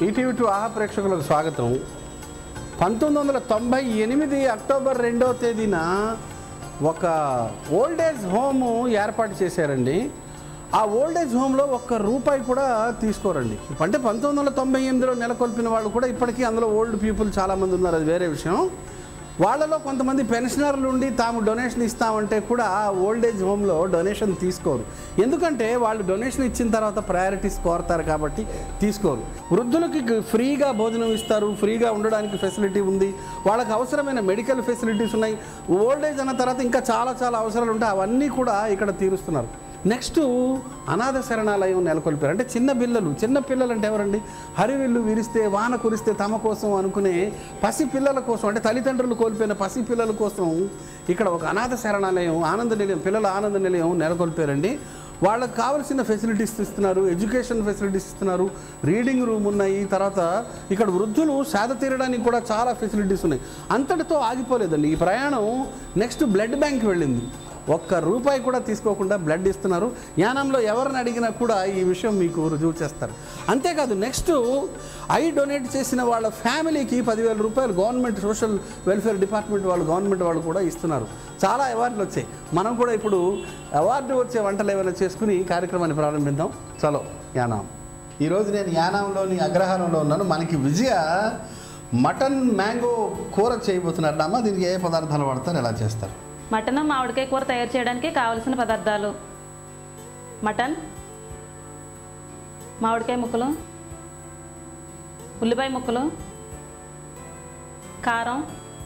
ETV to ఆహా ప్రేక్షకులకు స్వాగతం పంతొమ్మిది వందల తొంభై ఎనిమిది అక్టోబర్ రెండవ తేదీన ఒక ఓల్డేజ్ హోము ఏర్పాటు చేశారండి ఆ ఓల్డేజ్ హోమ్లో ఒక్క రూపాయి కూడా తీసుకోరండి అంటే పంతొమ్మిది వందల తొంభై ఎనిమిదిలో నెలకొల్పిన వాళ్ళు కూడా ఇప్పటికీ అందులో ఓల్డ్ పీపుల్ చాలామంది ఉన్నారు అది వేరే విషయం వాళ్ళలో కొంతమంది పెన్షనర్లు ఉండి తాము డొనేషన్ ఇస్తామంటే కూడా ఓల్డ్ ఏజ్ హోమ్లో డొనేషన్ తీసుకోరు ఎందుకంటే వాళ్ళు డొనేషన్ ఇచ్చిన తర్వాత ప్రయారిటీస్ కోరతారు కాబట్టి తీసుకోరు వృద్ధులకి ఫ్రీగా భోజనం ఇస్తారు ఫ్రీగా ఉండడానికి ఫెసిలిటీ ఉంది వాళ్ళకి అవసరమైన మెడికల్ ఫెసిలిటీస్ ఉన్నాయి ఓల్డ్ ఏజ్ అన్న తర్వాత ఇంకా చాలా చాలా అవసరాలు ఉంటాయి అవన్నీ కూడా ఇక్కడ తీరుస్తున్నారు నెక్స్ట్ అనాథ శరణాలయం నెలకొల్పారు అంటే చిన్న పిల్లలు చిన్న పిల్లలు అంటే ఎవరండి హరివిల్లు విరిస్తే వాన కురిస్తే తమ కోసం అనుకునే పసి పిల్లల కోసం అంటే తల్లిదండ్రులు కోల్పోయిన పసి పిల్లల కోసం ఇక్కడ ఒక అనాథ శరణాలయం ఆనంద నిలయం పిల్లల ఆనంద నిలయం నెలకొల్పారండి వాళ్ళకి కావాల్సిన ఫెసిలిటీస్ ఇస్తున్నారు ఎడ్యుకేషన్ ఫెసిలిటీస్ ఇస్తున్నారు రీడింగ్ రూమ్ ఉన్నాయి తర్వాత ఇక్కడ వృద్ధులు సేద తీరడానికి కూడా చాలా ఫెసిలిటీస్ ఉన్నాయి అంతటితో ఆగిపోలేదండి ఈ ప్రయాణం నెక్స్ట్ బ్లడ్ బ్యాంక్ వెళ్ళింది ఒక్క రూపాయి కూడా తీసుకోకుండా బ్లడ్ ఇస్తున్నారు యానంలో ఎవరిని అడిగినా కూడా ఈ విషయం మీకు రుజువు చేస్తారు అంతేకాదు నెక్స్ట్ ఐ డొనేట్ చేసిన వాళ్ళ ఫ్యామిలీకి పదివేల రూపాయలు గవర్నమెంట్ సోషల్ వెల్ఫేర్ డిపార్ట్మెంట్ వాళ్ళు గవర్నమెంట్ వాళ్ళు కూడా ఇస్తున్నారు చాలా అవార్డులు వచ్చాయి మనం కూడా ఇప్పుడు అవార్డు వచ్చే వంటలు ఏమైనా చేసుకుని కార్యక్రమాన్ని ప్రారంభిద్దాం చలో యానాం ఈరోజు నేను యానాంలోని అగ్రహారంలో ఉన్నాను మనకి విజయ మటన్ మ్యాంగో కూర చేయబోతున్నారు అమ్మ దీనికి ఏ పదార్థాలు వాడతారు ఎలా చేస్తారు మటన్ మామిడికాయ కూర తయారు చేయడానికి కావలసిన పదార్థాలు మటన్ మామిడికాయ ముక్కలు ఉల్లిపాయ ముక్కలు కారం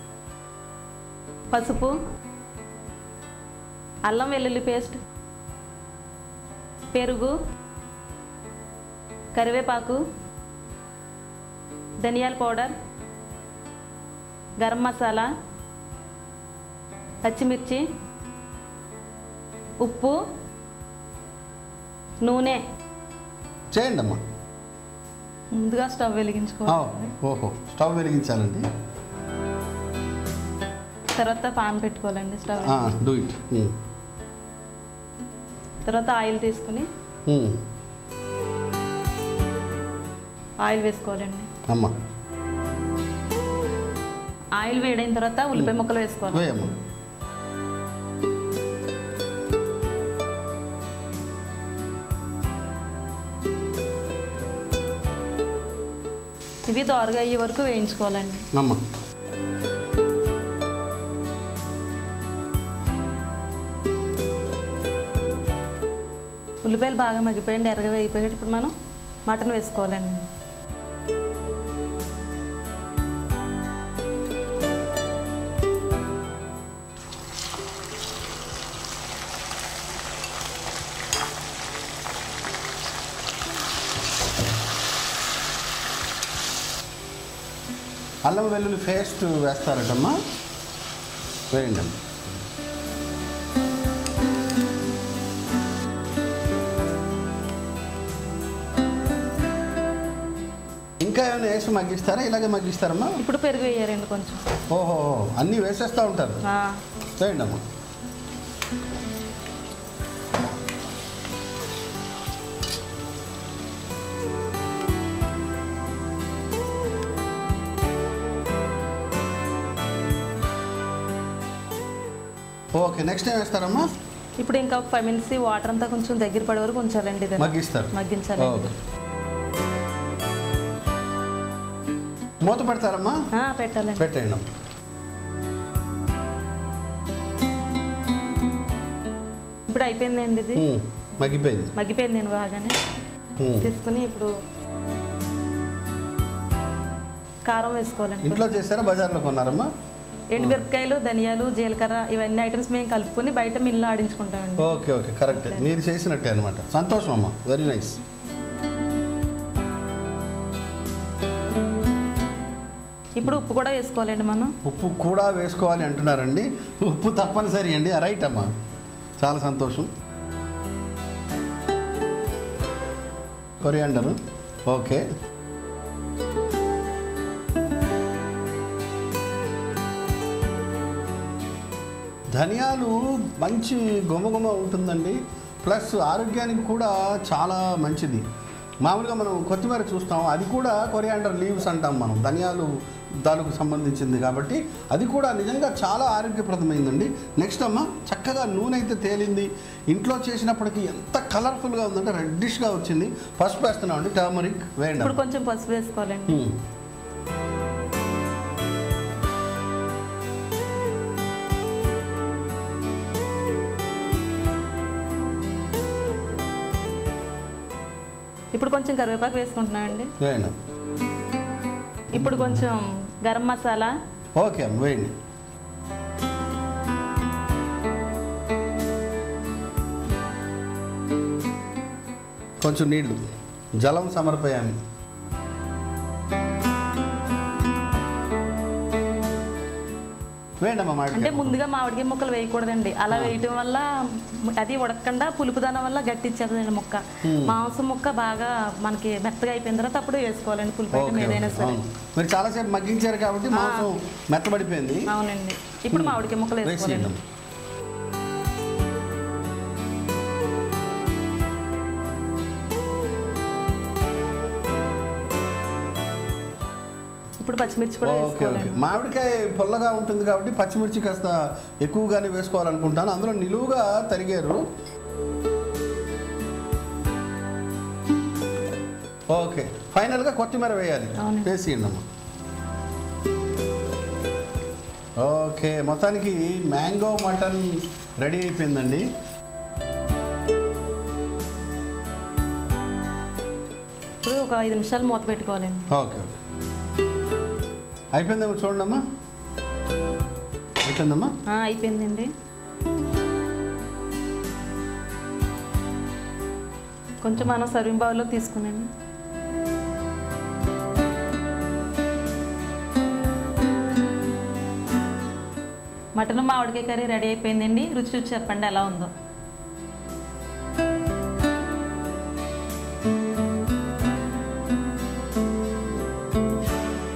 పసుపు అల్లం వెల్లుల్లి పేస్ట్ పెరుగు కరివేపాకు ధనియాల పౌడర్ గరం మసాలా పచ్చిమిర్చి ఉప్పు నూనె చేయండి అమ్మా ముందుగా స్టవ్ వెలిగించుకోవాలి ఓహో స్టవ్ వెలిగించాలండి తర్వాత పాన్ పెట్టుకోవాలండి స్టవ్ డూ ఇట్ తర్వాత ఆయిల్ తీసుకుని ఆయిల్ వేసుకోవాలండి అమ్మ ఆయిల్ వేడైన తర్వాత ఉల్లిపాయ ముక్కలు వేసుకోవాలి వేయమ్మ ఇవి దోరగా అయ్యే వరకు వేయించుకోవాలండి అమ్మ ఉల్లిపాయలు బాగా మగ్గిపోయండి ఎర్రగా వేగిపోయాడు ఇప్పుడు మనం మటన్ వేసుకోవాలండి అల్లం వెల్లుల్లి పేస్ట్ వేస్తారటమ్మా వేయండి అమ్మ ఇంకా ఏమైనా వేసి మగ్గిస్తారా ఇలాగే మగ్గిస్తారమ్మా ఇప్పుడు పెరుగు వేయాలండి కొంచెం ఓహో అన్నీ వేసేస్తూ ఉంటారు ఆ, వేయండి అమ్మా ఓకే నెక్స్ట్ ఏం వేస్తారమ్మా ఇప్పుడు ఇంకా ఒక ఫైవ్ మినిట్స్ వాటర్ అంతా కొంచెం దగ్గర పడే వరకు ఉంచాలండి ఇది మగ్గిస్తారు మగ్గించాలండి ఓకే మూత పెడతారమ్మా ఆ, పెట్టాలండి పెట్టేయండి అమ్మా ఇప్పుడు అయిపోయిందండి ఇది ఉమ్, మగ్గిపోయింది మగ్గిపోయింది నేను బాగానే ఉమ్. తీసుకుని ఇప్పుడు కారం వేసుకోవాలండి ఇంట్లో చేస్తారా బజార్లో కొన్నారమ్మా ఎండుమిరపకాయలు ధనియాలు జీలకర్ర ఇవన్నీ ఐటమ్స్ మేము కలుపుకొని బయట మిల్లు ఆడించుకుంటామండి ఓకే ఓకే కరెక్ట్ మీరు చేసినట్టే అనమాట సంతోషం అమ్మా వెరీ నైస్ ఇప్పుడు ఉప్పు కూడా వేసుకోవాలండి మనం ఉప్పు కూడా వేసుకోవాలి అంటున్నారండి ఉప్పు తప్పనిసరి అండి రైట్ అమ్మా చాలా సంతోషం కొరియాండరు ఓకే ధనియాలు మంచి గుమగుమ ఉంటుందండి ప్లస్ ఆరోగ్యానికి కూడా చాలా మంచిది మామూలుగా మనం కొత్తిమీర చూస్తాం అది కూడా కొరియాండర్ లీవ్స్ అంటాం మనం ధనియాలు దానికి సంబంధించింది కాబట్టి అది కూడా నిజంగా చాలా ఆరోగ్యప్రదమైందండి నెక్స్ట్ అమ్మ చక్కగా నూనె అయితే తేలింది ఇంట్లో చేసినప్పటికీ ఎంత కలర్ఫుల్గా ఉందంటే రెడ్డిష్గా వచ్చింది పసుపు వేస్తున్నాం అండి టర్మరిక్ వేయండి ఇప్పుడు అమ్మ. కొంచెం పసుపు వేసుకోవాలండి హ్మ్. ఇప్పుడు కొంచెం కరివేపాకు వేసుకుంటున్నామండి వేయండి ఇప్పుడు కొంచెం గరం మసాలా ఓకే అమ్మ వేయండి కొంచెం నీళ్లు జలం సమర్పయామి వేయండి అమ్మ అంటే మామిడికాయ ముందుగా మామిడికాయ ముక్కలు వేయకూడదండి అలా వేయటం వల్ల అది ఉడకకుండా పులుపుదనం వల్ల గట్టిచ్చేదండి ముక్క మాంసం ముక్క బాగా మనకి మెత్తగా అయిపోయిన తర్వాత అప్పుడు వేసుకోవాలండి పులుపు ఐటమ్ ఓకే ఏదైనా ఓకే. సరే అవును మీరు చాలాసేపు మగ్గించారు కాబట్టి మాంసం మెత్తబడిపోయింది అవునండి ఇప్పుడు మామిడికాయ ముక్కలు వేసేయండి వేసుకోవాలండి అమ్మ. ఇప్పుడు పచ్చిమిర్చి కూడా ఓకే ఓకే వేసుకోవాలండి మామిడికాయ పుల్లగా ఉంటుంది కాబట్టి పచ్చిమిర్చి కాస్త ఎక్కువగానే వేసుకోవాలనుకుంటాను అందులో నిలువుగా తరిగారు ఓకే ఫైనల్గా కొత్తిమీర వేయాలి అవునండి. వేసేయండి అమ్మ ఓకే మొత్తానికి మ్యాంగో మటన్ రెడీ అయిపోయిందండి ఇప్పుడు ఒక ఐదు నిమిషాలు మూత పెట్టుకోవాలండి ఓకే ఓకే అయిపోయిందేమో చూడండి అమ్మా అయిపోయిందమ్మా ఆ, అయిపోయిందండి కొంచెం మనం సర్వింగ్ బౌల్లో తీసుకునండి మటన్ మామిడికాయ కర్రీ రెడీ అయిపోయిందండి రుచి చూసి చెప్పండి ఎలా ఉందో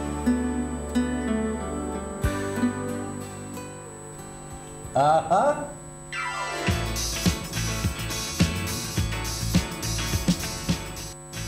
ఆహా